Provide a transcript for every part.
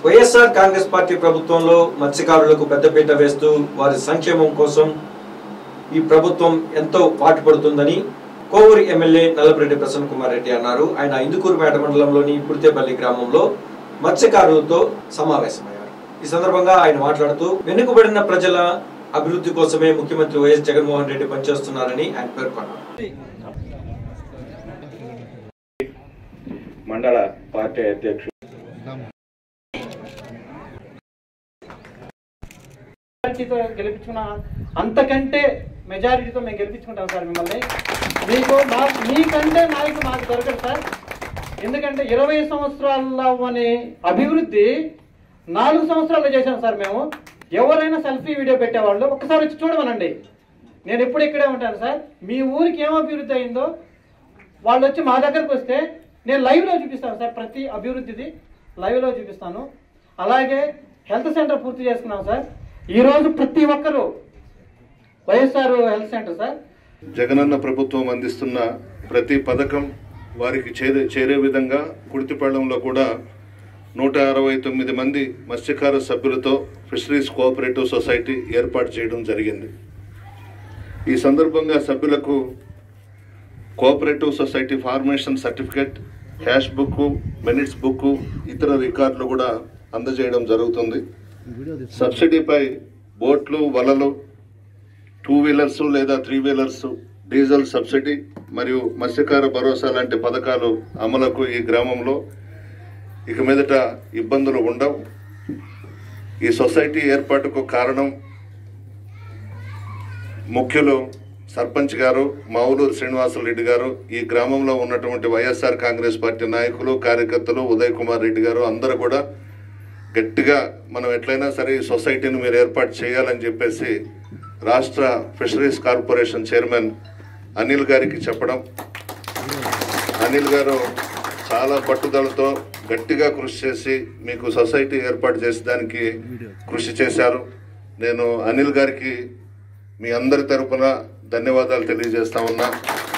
YSR Congress party ప్రభుత్వంలో మత్స్యకారులకు పెద్దపీట వేస్తూ వారి సంక్షేమం కోసం ఈ ప్రభుత్వం ఎంతో పాటుపడుతుందని కోవూరు ఎమ్మెల్యే నల్లపరెడ్డి ప్రసన్న కుమార్ రెడ్డి అన్నారు ఆయన ఇందుకూరుపేట మండలంలోని పుడితేపల్లి గ్రామంలో మత్స్యకారులతో సమావేశమయ్యారు ఈ సందర్భంగా ఆయన మాట్లాడుతూ వెనుకబడిన ప్రజల అభివృద్ధి కోసమే ముఖ్యమంత్రి వైఎస్ జగన్మోహన్ రెడ్డి పనిచేస్తున్నారని ఆయన పేర్కొన్నారు మండల పార్టీ అధ్యక్షుడు మెజారిటీతో గెలిపించుకున్న అంతకంటే మెజారిటీతో మేము గెలిపించుకుంటాం సార్ మిమ్మల్ని మీకు మా మీకంటే నాయకుడు మాకు దొరకదు సార్ ఎందుకంటే ఇరవై సంవత్సరాల్లో అనే అభివృద్ధి నాలుగు సంవత్సరాల్లో చేశాం సార్ మేము ఎవరైనా సెల్ఫీ వీడియో పెట్టేవాళ్ళు ఒక్కసారి వచ్చి చూడమనండి నేను ఎప్పుడు ఇక్కడే ఉంటాను సార్ మీ ఊరికి ఏం అభివృద్ధి అయిందో వాళ్ళు వచ్చి మా దగ్గరకు వస్తే నేను లైవ్లో చూపిస్తాను సార్ ప్రతి అభివృద్ధిది లైవ్లో చూపిస్తాను అలాగే హెల్త్ సెంటర్ పూర్తి చేసుకున్నాం సార్ ఈరోజు ప్రతి ఒక్కరూ YSR health centre sir Jagananna ప్రభుత్వం అందిస్తున్న ప్రతి పథకం వారికి చేరే చేరే విధంగా కుడితిపాళెంలో కూడా నూట అరవై తొమ్మిది మంది మత్స్యకార సభ్యులతో ఫిషరీస్ కోఆపరేటివ్ సొసైటీ ఏర్పాటు చేయడం జరిగింది ఈ సందర్భంగా సభ్యులకు cooperative society formation certificate cash book minutes book ఇతర రికార్డులు కూడా అందజేయడం జరుగుతుంది సబ్సిడీపై బోట్లు వలలు టూ వీలర్స్ లేదా త్రీ వీలర్స్ డీజిల్ సబ్సిడీ మరియు మత్స్యకార భరోసా లాంటి పథకాలు అమలుకు ఈ గ్రామంలో ఇక మీదట ఇబ్బందులు ఉండవు ఈ సొసైటీ ఏర్పాటుకు కారణం ముఖ్యులు సర్పంచ్ గారు మావులూరు శ్రీనివాసరెడ్డి గారు ఈ గ్రామంలో ఉన్నటువంటి వైఎస్ఆర్ కాంగ్రెస్ పార్టీ నాయకులు కార్యకర్తలు ఉదయ్ కుమార్ రెడ్డి గారు అందరూ కూడా గట్టిగా మనం ఎట్లయినా సరే ఈ సొసైటీని మీరు ఏర్పాటు చేయాలని చెప్పేసి రాష్ట్ర ఫిషరీస్ కార్పొరేషన్ చైర్మన్ అనిల్ గారికి చెప్పడం అనిల్ గారు చాలా పట్టుదలతో గట్టిగా కృషి చేసి మీకు సొసైటీ ఏర్పాటు చేసేదానికి కృషి చేశారు నేను అనిల్ గారికి మీ అందరి తరపున ధన్యవాదాలు తెలియజేస్తా ఉన్నా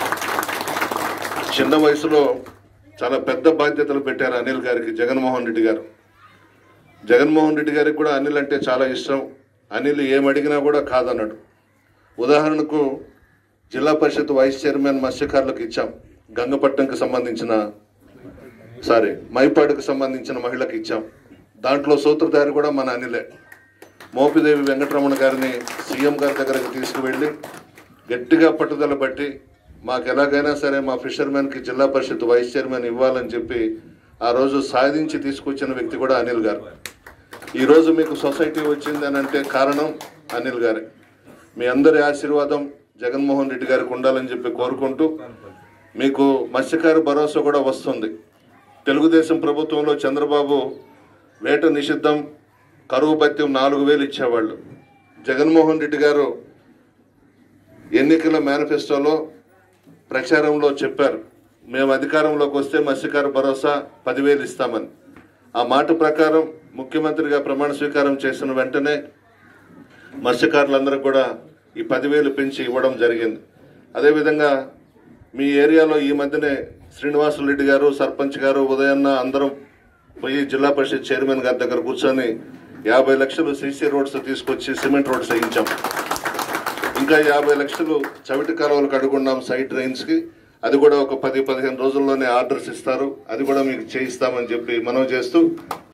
చిన్న వయసులో చాలా పెద్ద బాధ్యతలు పెట్టారు అనిల్ గారికి జగన్మోహన్ రెడ్డి గారు జగన్మోహన్ రెడ్డి గారికి కూడా అనిల్ అంటే చాలా ఇష్టం అనిల్ ఏమడిగినా కూడా కాదన్నాడు ఉదాహరణకు జిల్లా పరిషత్ వైస్ చైర్మన్ మత్స్యకారులకు ఇచ్చాం గంగపట్నంకి సంబంధించిన సారీ మైపాడుకు సంబంధించిన మహిళకు ఇచ్చాం దాంట్లో సూత్రధారి కూడా మన అనిలే మోపిదేవి వెంకటరమణ గారిని సీఎం గారి దగ్గరకు తీసుకువెళ్ళి గట్టిగా పట్టుదల బట్టి మాకు ఎలాగైనా సరే మా ఫిషర్మెన్కి జిల్లా పరిషత్ వైస్ చైర్మన్ ఇవ్వాలని చెప్పి ఆ రోజు సాధించి తీసుకొచ్చిన వ్యక్తి కూడా అనిల్ గారు ఈ రోజు మీకు సొసైటీ వచ్చింది అని అంటే కారణం అనిల్ గారే మీ అందరి ఆశీర్వాదం జగన్మోహన్ రెడ్డి గారికి ఉండాలని చెప్పి కోరుకుంటూ మీకు మత్స్యకార భరోసా కూడా వస్తుంది తెలుగుదేశం ప్రభుత్వంలో చంద్రబాబు వేట నిషిద్ధం కరువు భత్యం నాలుగు వేలు ఇచ్చేవాళ్ళు జగన్మోహన్ రెడ్డి గారు ఎన్నికల మేనిఫెస్టోలో ప్రచారంలో చెప్పారు మేము అధికారంలోకి వస్తే మత్స్యకార భరోసా పదివేలు ఇస్తామని ఆ మాట ప్రకారం ముఖ్యమంత్రిగా ప్రమాణ స్వీకారం చేసిన వెంటనే మత్స్యకారులందరూ కూడా ఈ పదివేలు పెంచి ఇవ్వడం జరిగింది అదేవిధంగా మీ ఏరియాలో ఈ మధ్యనే శ్రీనివాసులు రెడ్డి గారు సర్పంచ్ గారు ఉదయన్న అందరం పోయి జిల్లా పరిషత్ చైర్మన్ గారి దగ్గర కూర్చొని యాభై లక్షలు సీసీ రోడ్స్ తీసుకొచ్చి సిమెంట్ రోడ్స్ వేయించాం ఇంకా యాభై లక్షలు చవిటి కాలువలకు అడుగున్నాం సైడ్ డ్రైన్స్ కి అది కూడా ఒక పది పదిహేను రోజుల్లోనే ఆర్డర్స్ ఇస్తారు అది కూడా మీకు చేయిస్తామని చెప్పి మనం చేస్తూ